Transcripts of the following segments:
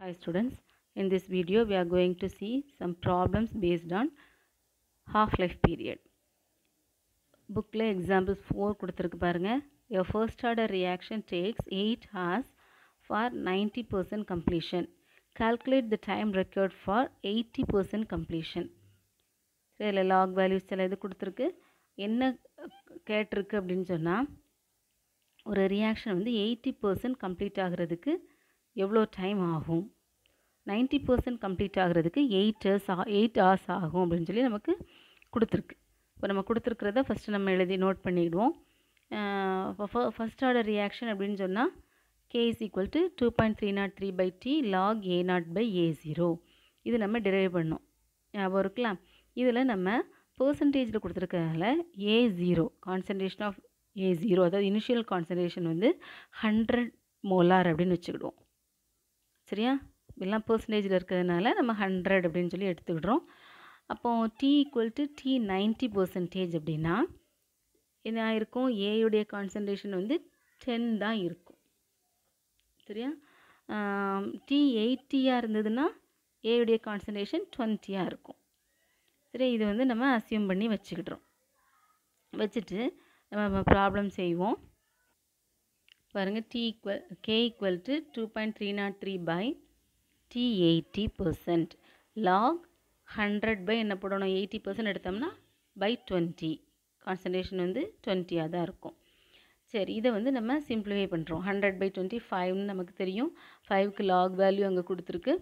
Hi students, in this video we are going to see some problems based on half-life period. புக்கில் example four கொடுத்துருக்கு பாருங்க your first order reaction takes 8 hours for 90 percent completion. Calculate the time required for 80 percent completion. சரி இதில் lock values சில இது கொடுத்துருக்கு என்ன கேட்டிருக்கு அப்படின்னு சொன்னால் ஒரு ரியாக்ஷன் வந்து எயிட்டி பர்சன்ட் கம்ப்ளீட் ஆகிறதுக்கு எவ்வளோ டைம் ஆகும் நைன்ட்டி பர்சன்ட் கம்ப்ளீட் ஆகிறதுக்கு எயிட் ஹவர்ஸ் ஆ எயிட் ஹவர்ஸ் ஆகும் அப்படின்னு சொல்லி நமக்கு கொடுத்துருக்கு இப்போ நம்ம கொடுத்துருக்கிறத ஃபஸ்ட்டு நம்ம எழுதி நோட் பண்ணிவிடுவோம் ஃபஸ்ட் ஆர்டர் ரியாக்ஷன் அப்படின்னு சொன்னால் K is equal to two point three naught three by T log A naught by A zero இது நம்ம டிரைவ் பண்ணோம் ஞாபகம் இருக்கலாம் இதில் நம்ம பர்சன்டேஜில் கொடுத்துருக்கறதுனால A zero concentration of A zero அதாவது இனிஷியல் கான்சன்ட்ரேஷன் வந்து ஹண்ட்ரட் மோலார் அப்படின்னு வச்சுக்கிடுவோம் சரியா எல்லாம் பர்சன்டேஜில் இருக்கிறதுனால நம்ம ஹண்ட்ரட் அப்படின்னு சொல்லி எடுத்துக்கிடுறோம் அப்போது T equal to T ninety percentage அப்படின்னா என்ன இருக்கும் ஏயுடைய கான்சன்ட்ரேஷன் வந்து டென் தான் இருக்கும் சரியா டி எயிட்டியாக இருந்ததுன்னா ஏயுடைய கான்சன்ட்ரேஷன் டுவெண்ட்டியாக இருக்கும் சரி இது வந்து நம்ம அசியூம் பண்ணி வச்சுக்கிடுறோம் வச்சுட்டு நம்ம ப்ராப்ளம் செய்வோம் பாருங்கள் T equal K equal to two point three naught three by T eighty percent log hundred by என்ன போடணும் எயிட்டி பர்சன்ட் எடுத்தோம்னா பை டுவெண்ட்டி கான்சன்ட்ரேஷன் வந்து டுவெண்ட்டியாக தான் இருக்கும் சரி இதை வந்து நம்ம சிம்பிளிஃபை பண்ணுறோம் ஹண்ட்ரட் பை டுவெண்ட்டி ஃபைவ்னு நமக்கு தெரியும் ஃபைவ்க்கு லாக் வேல்யூ அங்கே கொடுத்துருக்கு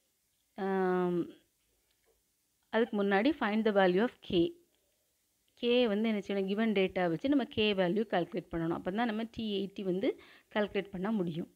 அதுக்கு முன்னாடி find the value of K K வந்து என்ன செய்யணும் கிவன் டேட்டா வச்சு நம்ம கே வேல்யூ கால்குலேட் பண்ணணும் அப்போ தான் நம்ம டி எயிட்டி வந்து கால்குலேட் பண்ண முடியும்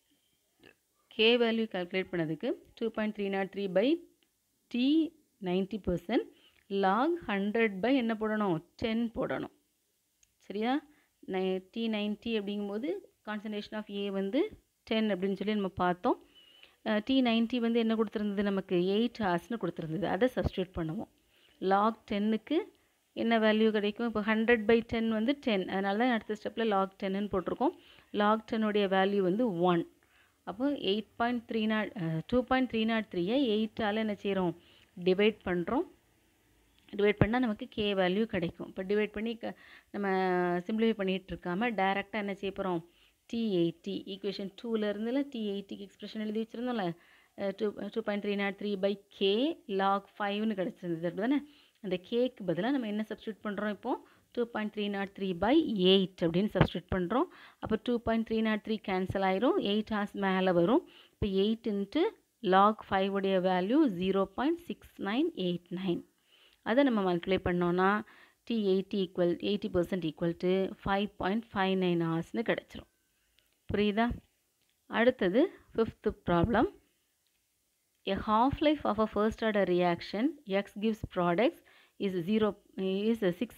கே வேல்யூ கால்குலேட் பண்ணதுக்கு two point three naught three by T ninety percent log hundred by என்ன போடணும் டென் போடணும் சரியா நை டி நைன்ட்டி அப்படிங்கும்போது கான்சன்ட்ரேஷன் ஆஃப் ஏ வந்து டென் அப்படின்னு சொல்லி நம்ம பார்த்தோம் டி நைன்ட்டி வந்து என்ன கொடுத்துருந்தது நமக்கு எயிட் ஹார்ஸ்னு கொடுத்துருந்தது அதை சப்ஸ்டியூட் பண்ணுவோம் லாக் டென்னுக்கு என்ன வேல்யூ கிடைக்கும் இப்போ ஹண்ட்ரட் பை டென் வந்து டென் அதனால தான் அடுத்த ஸ்டெப்பில் லாக் டென்னு போட்டிருக்கோம் லாக் டென்னுடைய வேல்யூ வந்து ஒன் அப்போ eight point three naught two point three naught த்ரீயை எயிட்டால் என்ன செய்கிறோம் டிவைட் பண்ணுறோம் டிவைட் பண்ணால் நமக்கு கே வேல்யூ கிடைக்கும் இப்போ டிவைட் பண்ணி க நம்ம சிம்பிளிஃபை பண்ணிகிட்டு இருக்காமல் டேரெக்டாக என்ன செய்ய போகிறோம் டி எயிட்டி ஈக்குவேஷன் டூலேருந்துல டி எயிட்டிக்கு எக்ஸ்பிரஷன் எழுதி வச்சுருந்தோம்ல two two point three naught three by K log ஃபைவ்னு கிடச்சிருந்தது அப்படி தானே அந்த கேக்கு பதிலாக நம்ம என்ன சப்ஸ்டியூட் பண்ணுறோம் இப்போது two point three naught three by eight அப்படின்னு சப்ஸ்டியூட் பண்ணுறோம் அப்போ two point three naught three cancel ஆயிரும் எயிட் ஹார்ஸ் மேலே வரும் இப்போ எயிட் இன்ட்டு லாக் ஃபைவ் உடைய value zero point six nine eight nine அதை நம்ம மல்டிப்ளை பண்ணோன்னா T eighty equal eighty percent equal to five point five nine ஹவர்ஸ்னு கிடச்சிரும் புரியுதா அடுத்தது fifth problem A half-life of a first order reaction X gives products is 0 is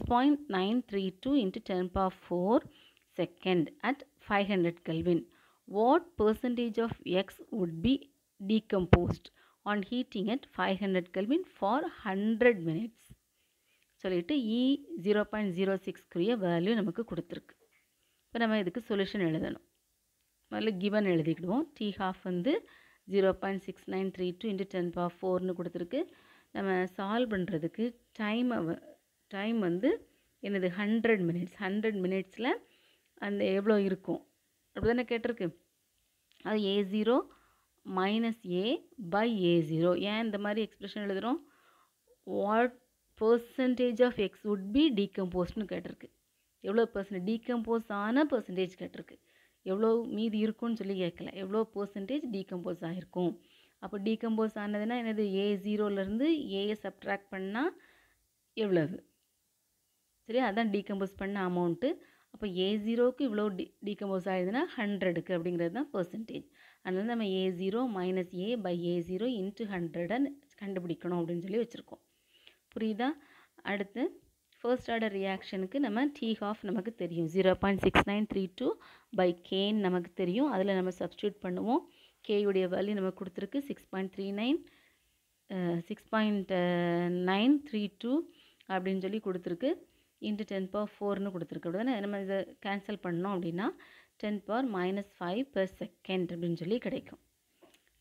6.932 into 10 power 4 second at 500 Kelvin. What percentage of X would be decomposed on heating at 500 Kelvin for 100 minutes? சொல்லிட்டு e zero point zero சிக்ஸ்க்குரிய value நமக்கு கொடுத்துருக்கு இப்போ நம்ம இதுக்கு solution எழுதணும் முதல்ல given எழுதிக்கிடுவோம் டி ஹாஃப் வந்து zero point six nine three two into ten power ஃபோர்னு கொடுத்துருக்கு நம்ம சால்வ் பண்ணுறதுக்கு டைம் டைம் வந்து என்னது ஹண்ட்ரட் மினிட்ஸ் ஹண்ட்ரட் மினிட்ஸில் அந்த எவ்வளோ இருக்கும் அப்படி தானே கேட்டிருக்கு அது A zero minus A by A zero ஏன் இந்த மாதிரி எக்ஸ்ப்ரெஷன் எழுதுகிறோம் what percentage of X would be டீகம்போஸ்ட்னு கேட்டிருக்கு எவ்வளோ பர்சன்டேஜ் டீகம்போஸ் ஆன பர்சன்டேஜ் கேட்டிருக்கு எவ்வளோ மீதி இருக்கும்னு சொல்லி கேட்கல எவ்வளோ பர்சன்டேஜ் டீகம்போஸ் ஆகிருக்கும் அப்போ டீகம்போஸ் ஆனதுன்னா என்னது ஏ ஜீரோலேருந்து ஏயை சப்ட்ராக்ட் பண்ணால் எவ்வளவு சரி அதான் டீகம்போஸ் பண்ண அமௌண்ட்டு அப்போ ஏ ஜீரோவுக்கு இவ்வளோ டி டீகம்போஸ் ஆகிடுதுன்னா ஹண்ட்ரடுக்கு அப்படிங்கிறது தான் பர்சன்டேஜ் அதனால நம்ம A zero minus A by A zero into ஹண்ட்ரடை கண்டுபிடிக்கணும் அப்படின்னு சொல்லி வச்சுருக்கோம் புரியுதா அடுத்து ஃபர்ஸ்ட் ஆர்டர் ரியாக்ஷனுக்கு நம்ம டி ஹாஃப் நமக்கு தெரியும் zero point six nine three two by K நமக்கு தெரியும் அதில் நம்ம சப்ஸ்டியூட் பண்ணுவோம் கேயுடைய வேல்யூ நமக்கு கொடுத்துருக்கு six point three nine six point nine three two அப்படின்னு சொல்லி கொடுத்துருக்கு இன்ட்டு டென் பவர் ஃபோர்னு கொடுத்துருக்கு அப்படி தானே நம்ம இதை கேன்சல் பண்ணோம் அப்படின்னா ten power minus five per second அப்படின்னு சொல்லி கிடைக்கும்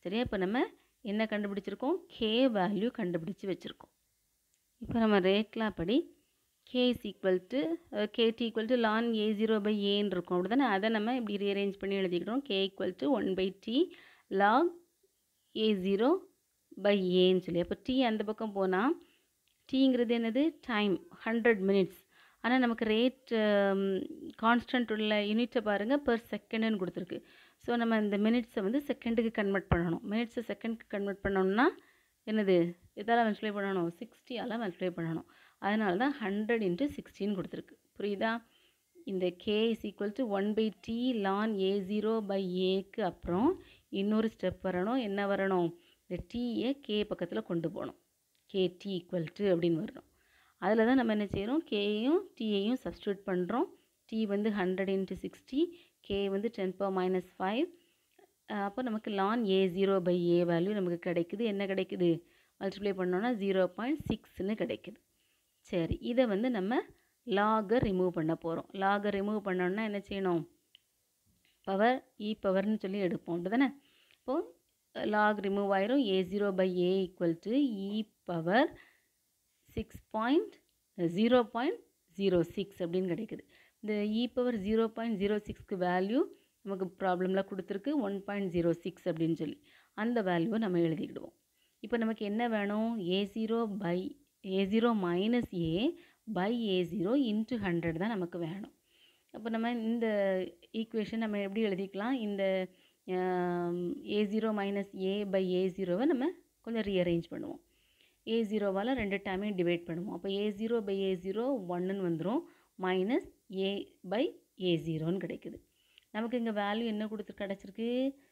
சரியா இப்போ நம்ம என்ன கண்டுபிடிச்சிருக்கோம் கே வேல்யூ கண்டுபிடிச்சி வச்சுருக்கோம் இப்போ நம்ம ரேட்லாம் படி K is equal to K T equal to ln A zero by ஏன்னு இருக்கும் அப்படி தானே அதை நம்ம இப்படி ரீஅரேஞ்ச் பண்ணி எழுதிக்கிறோம் K equal to one by T log A zero by ஏன்னு சொல்லி அப்போ டி அந்த பக்கம் போனால் டீங்கிறது என்னது டைம் ஹண்ட்ரட் மினிட்ஸ் ஆனால் நமக்கு ரேட் கான்ஸ்டன்ட் உள்ள யூனிட்டை பாருங்கள் பெர் செகண்டுன்னு கொடுத்துருக்கு ஸோ நம்ம இந்த மினிட்ஸை வந்து செகண்டுக்கு கன்வெர்ட் பண்ணணும் மினிட்ஸை செகண்டுக்கு கன்வெர்ட் பண்ணோம்னா என்னது இதால் மல்டிப்ளை பண்ணணும் சிக்ஸ்டியால் மல்டிப்ளை பண்ணணும் அதனால தான் ஹண்ட்ரட் இன்ட்டு சிக்ஸ்டின்னு கொடுத்துருக்கு புரியுதா இந்த K is equal to one by T ln A zero by ஏக்கு அப்புறம் இன்னொரு ஸ்டெப் வரணும் என்ன வரணும் இந்த டீயை கே பக்கத்தில் கொண்டு போகணும் கே டி ஈக்குவல் டு அப்படின்னு வரணும் அதில் தான் நம்ம என்ன செய்கிறோம் கேயையும் டீயையும் சப்ஸ்டியூட் பண்ணுறோம் டி வந்து ஹண்ட்ரட் இன்ட்டு சிக்ஸ்டி கே வந்து டென் பவர் மைனஸ் ஃபைவ் அப்போ நமக்கு ln A zero by A value நமக்கு கிடைக்குது என்ன கிடைக்குது மல்டிப்ளை பண்ணோன்னா ஜீரோ பாயிண்ட் சிக்ஸ்னு கிடைக்குது சரி இதை வந்து நம்ம லாகை ரிமூவ் பண்ண போகிறோம் லாகை ரிமூவ் பண்ணோன்னா என்ன செய்யணும் பவர் இ பவர்னு சொல்லி எடுப்போம் அப்படி தானே இப்போது லாக் ரிமூவ் ஆயிரும் A zero by A equal to e power six point zero point zero six அப்படின்னு கிடைக்குது இந்த e power zero point zero சிக்ஸ்க்கு வேல்யூ நமக்கு ப்ராப்ளமில் கொடுத்துருக்கு ஒன் பாயிண்ட் ஜீரோ சிக்ஸ் அப்படின்னு சொல்லி அந்த வேல்யூவை நம்ம எழுதிக்கிடுவோம் இப்போ நமக்கு என்ன வேணும் A zero by A zero minus A by A zero into hundred தான் நமக்கு வேணும் அப்போ நம்ம இந்த ஈக்குவேஷன் நம்ம எப்படி எழுதிக்கலாம் இந்த A zero minus A by A ஜீரோவை நம்ம கொஞ்சம் ரீஅரேஞ்ச் பண்ணுவோம் ஏ ஜீரோவால் ரெண்டு டைமையும் டிவைட் பண்ணுவோம் அப்போ A zero by A zero ஒன்றுன்னு வந்துடும் மைனஸ் ஏ பை ஏ ஜீரோன்னு கிடைக்குது நமக்கு இங்கே வேல்யூ என்ன கொடுத்து கிடச்சிருக்கு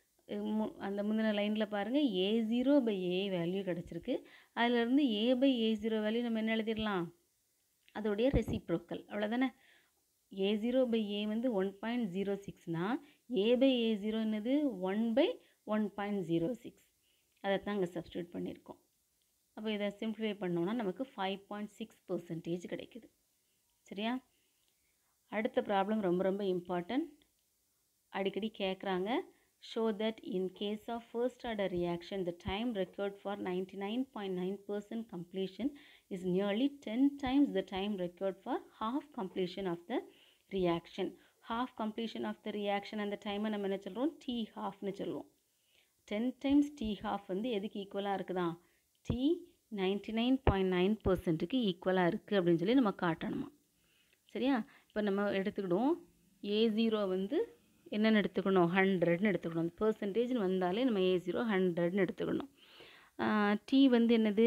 அந்த முந்தின லைனில் பாருங்கள் A zero by A value கிடச்சிருக்கு அதிலேருந்து A by A zero value நம்ம என்ன எழுதிடலாம் அதோடைய ரெசிப்ரோக்கல் அவ்வளோதானே ஏ ஜீரோ பை ஏ வந்து ஒன் பாயிண்ட் ஜீரோ சிக்ஸ்னால் ஏ பை ஏ ஜீரோ என்னது one by one point zero six அதை தான் இங்கே சப்ஸ்டியூட் பண்ணியிருக்கோம் அப்போ இதை சிம்பிளிஃபை பண்ணோன்னா நமக்கு ஃபைவ் பாயிண்ட் சிக்ஸ் பர்சன்டேஜ் கிடைக்குது சரியா அடுத்த ப்ராப்ளம் ரொம்ப ரொம்ப இம்பார்ட்டன்ட் அடிக்கடி கேட்குறாங்க show that in case of first order reaction the time required for ninety nine point nine percent completion is nearly ten times the time required for half completion of the reaction half completion of the reaction அந்த டைமை நம்ம என்ன சொல்கிறோம் D ஹாஃப்னு சொல்லுவோம் ten times T half வந்து எதுக்கு ஈக்குவலாக இருக்குதா T ninety nine point nine பர்சன்ட்டுக்கு ஈக்குவலாக இருக்குது அப்படின்னு சொல்லி நம்ம காட்டணுமா சரியா இப்போ நம்ம எடுத்துக்கிடுவோம் ஏ ஜீரோ வந்து என்னென்னு எடுத்துக்கணும் ஹண்ட்ரட்னு எடுத்துக்கணும் அந்த பர்சன்டேஜ்னு வந்தாலே நம்ம ஏ ஜீரோ ஹண்ட்ரட்னு எடுத்துக்கணும் டி வந்து என்னது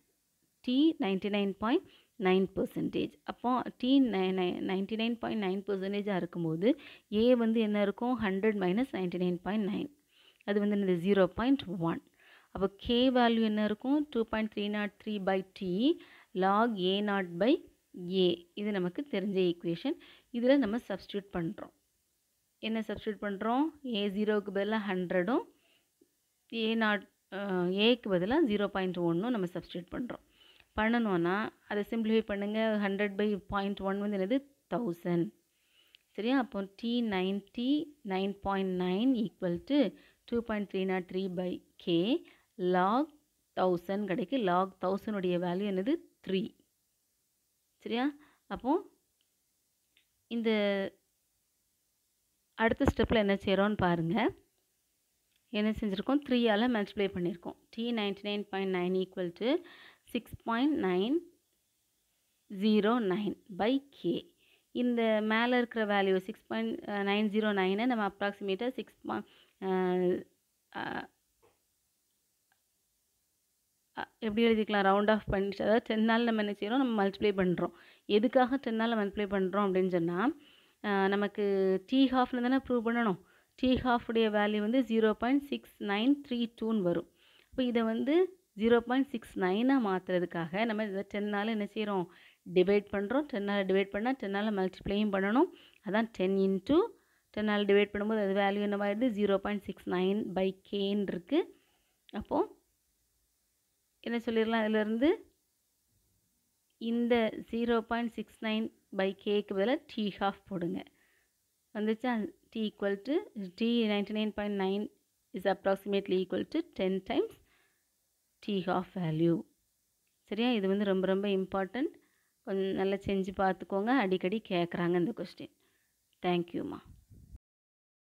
T ninety nine point nine percentage அப்போ டி நை நை நைன்டி நைன் பாயிண்ட் நைன் பர்சன்டேஜாக இருக்கும்போது ஏ வந்து என்ன இருக்கும் hundred minus ninety nine point nine அது வந்து என்னது ஜீரோ பாயிண்ட் ஒன் அப்போ கே வேல்யூ என்ன இருக்கும் two point three naught three by T log A naught by A இது நமக்கு தெரிஞ்ச ஈக்குவேஷன் இதில் நம்ம சப்ஸ்டியூட் பண்ணுறோம் என்ன சப்ஸ்டியூட் பண்ணுறோம் ஏ ஜீரோவுக்கு பதிலாக ஹண்ட்ரடும் ஏ நாட் ஏக்கு பதிலாக ஜீரோ பாயிண்ட் ஒன்றும் நம்ம சப்ஸ்டியூட் பண்ணுறோம் பண்ணணுன்னா அதை சிம்பிளிஃபை பண்ணுங்கள் ஹண்ட்ரட் பை பாயிண்ட் ஒன் வந்து என்னது தௌசண்ட் சரியா அப்போ T ninety nine point nine equal to two point three naught three by K log thousand கிடைக்கு லாக் தௌசண்டுடைய வேல்யூ என்னது த்ரீ சரியா அப்போது இந்த அடுத்த ஸ்டெப்பில் என்ன செய்கிறோன்னு பாருங்கள் என்ன செஞ்சுருக்கோம் த்ரீயால் மல்டிப்ளை பண்ணியிருக்கோம் T ninety nine point nine equal to six point nine zero nine by K இந்த மேலே இருக்கிற value six point nine zero நைனை நம்ம அப்ராக்சிமேட்டாக சிக்ஸ் எப்படி எழுதிக்கலாம் ரவுண்ட் ஆஃப் பண்ணிட்டு அதாவது டென்னால் நம்ம என்ன செய்கிறோம் நம்ம மல்டிப்ளை பண்ணுறோம் எதுக்காக டென்னால் மல்டிப்ளை பண்ணுறோம் அப்படின்னு சொன்னால் நமக்கு டி ஹாஃப்னு தானே ப்ரூவ் பண்ணணும் டி ஹாஃபுடைய வேல்யூ வந்து zero point six nine three டூன்னு வரும் இப்போ இதை வந்து ஜீரோ பாயிண்ட் சிக்ஸ் நைனாக மாற்றுறதுக்காக நம்ம இதை டென்னால் என்ன செய்கிறோம் டிவைட் பண்ணுறோம் டென்னால் டிவைட் பண்ணால் டென்னால் மல்டிப்ளையும் பண்ணணும் அதான் டென் இன்ட்டு டென்னால் டிவைட் பண்ணும்போது அது வேல்யூ என்னவாயிடுது zero point six nine by கேன்னு இருக்குது அப்போது என்ன சொல்லிடலாம் இதிலேருந்து இந்த zero point six nine by கேக்கு பதிலாக டி ஹாஃப் போடுங்க வந்துச்சா T equal to T ninety nine point nine is approximately equal to ten times T half value சரியா இது வந்து ரொம்ப ரொம்ப இம்பார்ட்டண்ட் கொஞ்சம் நல்லா செஞ்சு பார்த்துக்கோங்க அடிக்கடி கேட்குறாங்க இந்த கொஸ்டின் தேங்க்யூம்மா